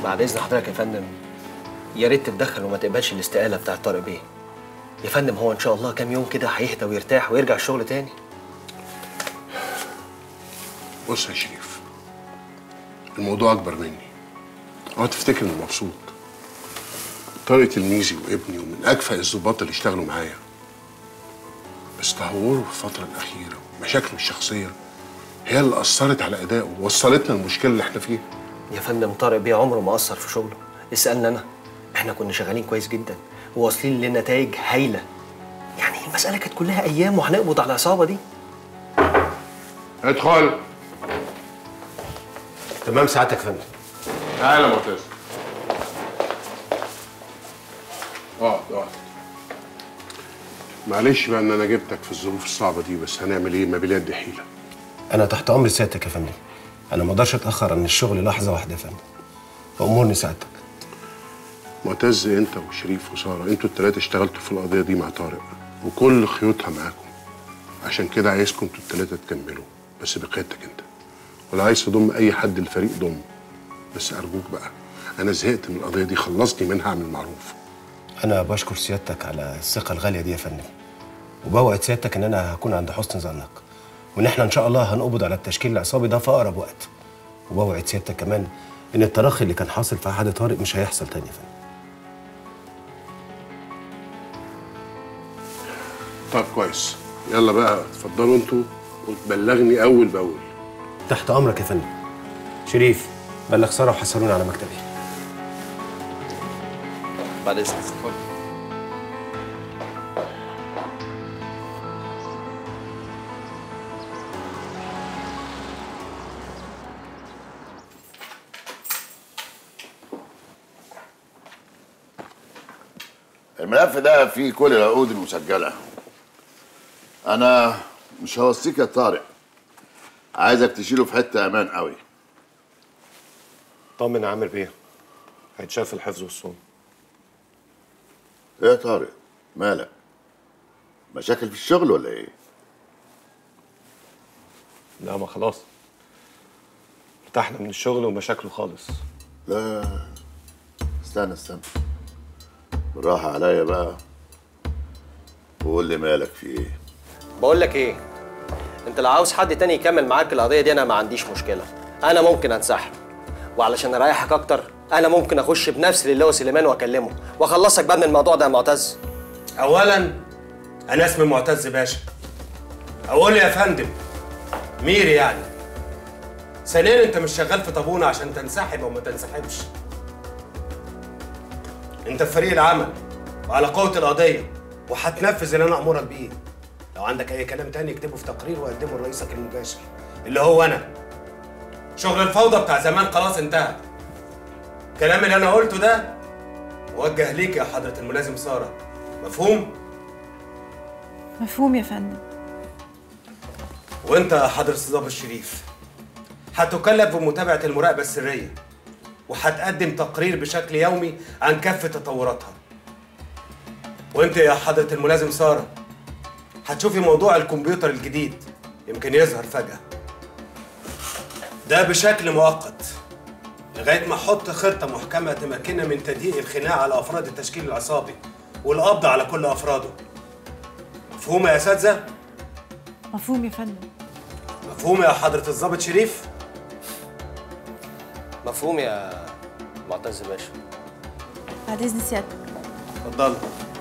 بعد اذن حضرتك يا فندم يا ريت تتدخل وما تقبلش الاستقاله بتاعت طارق بيه يا فندم هو ان شاء الله كام يوم كده هيهدى ويرتاح ويرجع الشغل تاني بص يا شريف الموضوع اكبر مني اوعى تفتكر اني مبسوط طارق تلميذي وابني ومن اكفأ الظباط اللي اشتغلوا معايا بس تهوره في الفتره الاخيره ومشاكله الشخصيه هي اللي اثرت على ادائه ووصلتنا المشكله اللي احنا فيها يا فندم طارق بيه عمره ما قصر في شغله اسالنا انا احنا كنا شغالين كويس جدا وواصلين لنتائج هايله يعني المساله كانت كلها ايام وهنقبض على العصابه دي ادخل تمام سعادتك يا فندم تعالى يا معتز اقعد اقعد معلش بقى ان انا جبتك في الظروف الصعبه دي بس هنعمل ايه ما باليد حيله انا تحت امر سيادتك يا فندم انا ما اقدرش اتاخر عن الشغل لحظه واحده يا فندم امورني سعادتك معتز انت وشريف وساره انتوا التلاته اشتغلتوا في القضيه دي مع طارق وكل خيوطها معاكم عشان كده عايزكم انتوا التلاته تكملوا بس بقيادتك انت ولا عايز تضم اي حد الفريق ضم بس ارجوك بقى انا زهقت من القضيه دي خلصني منها اعمل معروف انا بشكر سيادتك على الثقه الغاليه دي يا فندم وبوعد سيادتك ان انا هكون عند حسن ظنك وان احنا ان شاء الله هنقبض على التشكيل العصابي ده في اقرب وقت وبوعد سيادتك كمان ان الترخي اللي كان حاصل في عهد طارق مش هيحصل تاني يا فندم طب كويس يلا بقى اتفضلوا انتوا وتبلغني اول باول تحت امرك يا فندم شريف بلغ ساره وحصلوني على مكتبي بعد اذنك الملف ده فيه كل العقود المسجلة أنا مش هوصيك يا طارق عايزك تشيله في حتة أمان قوي طمن يا عامر بيه هيتشاف الحفظ والصون إيه يا طارق مالك مشاكل في الشغل ولا إيه؟ لا ما خلاص ارتحنا من الشغل ومشاكله خالص لا استنى استنى بالراحة عليا بقى وقول لي مالك في إيه بقول لك ايه انت لو عاوز حد تاني يكمل معاك القضيه دي انا ما عنديش مشكله انا ممكن انسحب وعلشان اريحك اكتر انا ممكن اخش بنفسي للواء سليمان واكلمه واخلصك بقى من الموضوع ده يا معتز اولا انا اسمي معتز باشا اقول يا فندم ميري يعني ثانيا انت مش شغال في طابونه عشان تنسحب او ما تنسحبش انت في فريق العمل وعلى قوه القضيه وهتنفذ اللي انا امرك بيه لو عندك اي كلام تاني اكتبه في تقرير وقدمه لرئيسك المباشر اللي هو انا شغل الفوضى بتاع زمان خلاص انتهى الكلام اللي انا قلته ده موجه ليك يا حضره الملازم ساره مفهوم مفهوم يا فندم وانت يا حضرة الضابط الشريف هتكلف بمتابعة المراقبة السرية وهتقدم تقرير بشكل يومي عن كافة تطوراتها وانت يا حضرة الملازم سارة هتشوفي موضوع الكمبيوتر الجديد يمكن يظهر فجأة ده بشكل مؤقت لغاية ما احط خطة محكمة تمكننا من تضييق الخناق على أفراد التشكيل العصابي والقبض على كل أفراده مفهومة يا أساتذة؟ مفهوم يا فندم مفهوم يا حضرة الضابط شريف؟ مفهوم يا معتز باشا بعد اذن سيادتك اتفضلوا